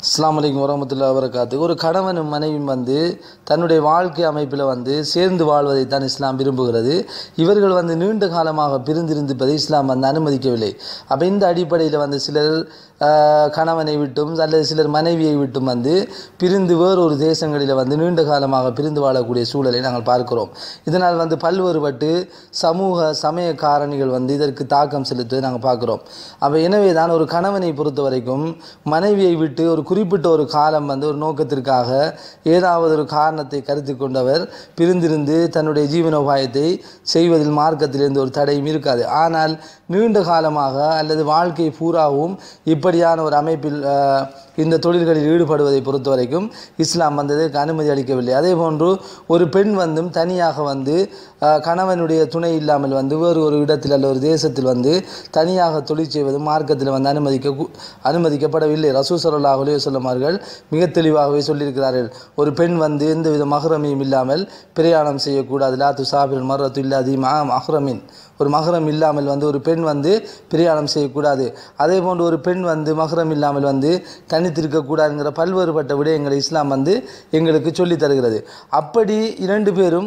அஸ்ஸலாமு அலைக்கும் வரமத்துல்லா வரகாத்து ஒரு கணவனும் மனைவியும் வந்து தன்னுடைய வாழ்க்கை அமைப்பில் வந்து சேர்ந்து வாழ்வதை தான் இஸ்லாம் விரும்புகிறது இவர்கள் வந்து நீண்ட காலமாக பிரிந்திருந்திருப்பதை இஸ்லாம் வந்து அனுமதிக்கவில்லை அப்போ இந்த அடிப்படையில் வந்து சிலர் ஆஹ், கணவனை விட்டும் அல்லது சிலர் மனைவியை விட்டும் வந்து பிரிந்து வேறொரு தேசங்களில் வந்து நீண்ட காலமாக பிரிந்து வாழக்கூடிய சூழலை நாங்கள் பார்க்கிறோம் இதனால் வந்து பல்வேறுபட்டு சமூக சமய காரணிகள் வந்து இதற்கு தாக்கம் செலுத்துவதை நாங்கள் பார்க்கிறோம் அப்போ எனவே தான் ஒரு கணவனை பொறுத்த வரைக்கும் மனைவியை விட்டு ஒரு குறிப்பிட்ட ஒரு காலம் வந்து ஒரு நோக்கத்திற்காக ஏதாவது ஒரு காரணத்தை கருத்து கொண்டவர் பிரிந்திருந்து தன்னுடைய ஜீவனோபாயத்தை செய்வதில் மார்க்கத்திலிருந்து ஒரு தடையும் இருக்காது ஆனால் நீண்ட காலமாக அல்லது வாழ்க்கை பூராவும் இப்படியான ஒரு அமைப்பில் ஆஹ், இந்த தொழில்களில் ஈடுபடுவதை பொறுத்த வரைக்கும் இஸ்லாம் வந்து இதற்கு அனுமதி அளிக்கவில்லை அதே போன்று ஒரு பெண் வந்தும் தனியாக வந்து ஆஹ், கணவனுடைய துணை இல்லாமல் வந்து வேறு ஒரு இடத்தில் அல்ல ஒரு தேசத்தில் வந்து தனியாக தொழில் செய்வது மார்க்கத்தில் வந்து அனுமதிக்க கு- அனுமதிக்கப்படவில்லை ரசூ சல்லாஹ் அலையுசல்லம் அவர்கள் மிக தெளிவாகவே சொல்லியிருக்கிறார்கள் ஒரு பெண் வந்து எந்தவித மகரமையும் இல்லாமல் பிரயாணம் செய்யக்கூடாது லா துசாபிர் மரத்து இல்லாதி மா மஹ்ரமின் ஒரு மகரம் இல்லாமல் வந்து ஒரு பெண் வந்து பிரயாணம் செய்யக்கூடாது அதே போன்று ஒரு பெண் வந்து மகரம் இல்லாமல் வந்து தனித்திருக்கக்கூடாதுங்கிற பல்வேறுபட்ட விடயங்களை இஸ்லாம் வந்து எங்களுக்கு சொல்லித் தருகிறது அப்படி இரண்டு பேரும்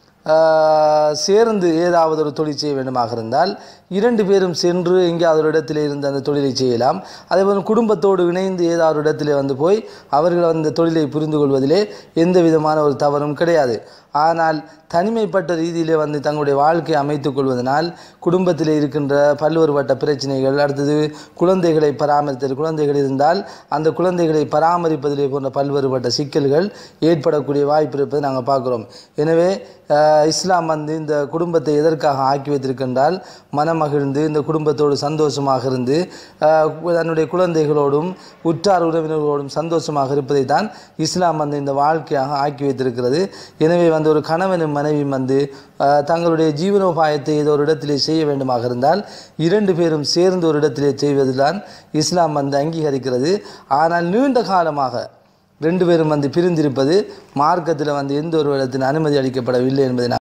ஆஹ், சேர்ந்து ஏதாவது ஒரு தொழில் செய்ய வேண்டுமாக இருந்தால் இரண்டு பேரும் சென்று எங்கேயாவது ஒரு இடத்துல இருந்து அந்த தொழிலை செய்யலாம் அதேபோல் குடும்பத்தோடு இணைந்து ஏதாவது ஒரு இடத்துல வந்து போய் அவர்கள் அந்த தொழிலை புரிந்து கொள்வதிலே எந்த விதமான ஒரு தவறும் கிடையாது ஆனால் தனிமைப்பட்ட ரீதியிலே வந்து தங்களுடைய வாழ்க்கையை அமைத்துக் கொள்வதனால் குடும்பத்தில் இருக்கின்ற பல்வேறுபட்ட பிரச்சனைகள் அடுத்தது குழந்தைகளை பராமரித்தல் குழந்தைகள் இருந்தால் அந்த குழந்தைகளை பராமரிப்பதிலே போன்ற பல்வேறுபட்ட சிக்கல்கள் ஏற்படக்கூடிய வாய்ப்பு இருப்பதை நாங்கள் பார்க்குறோம் எனவே அஹ், இஸ்லாம் வந்து இந்த குடும்பத்தை எதற்காக ஆக்கி வைத்திருக்கின்றால் மனமகிழ்ந்து இந்த குடும்பத்தோடு சந்தோஷமாக இருந்து அஹ், தன்னுடைய குழந்தைகளோடும் உற்றார் உறவினர்களோடும் சந்தோஷமாக இருப்பதை தான் இஸ்லாம் வந்து இந்த வாழ்க்கையாக ஆக்கி வைத்திருக்கிறது எனவே வந்து ஒரு கணவனும் மனைவியும் வந்து அஹ், தங்களுடைய ஜீவனோபாயத்தை ஏதோ ஒரு இடத்திலே செய்ய வேண்டுமாக இருந்தால் இரண்டு பேரும் சேர்ந்து ஒரு இடத்திலே செய்வதுதான் இஸ்லாம் வந்து அங்கீகரிக்கிறது ஆனால் நீண்ட காலமாக ரெண்டு பேரும் வந்து பிரிந்திருப்பது மார்க்கத்தில் வந்து எந்த ஒரு இடத்தின் அனுமதி அளிக்கப்படவில்லை என்பதை நான்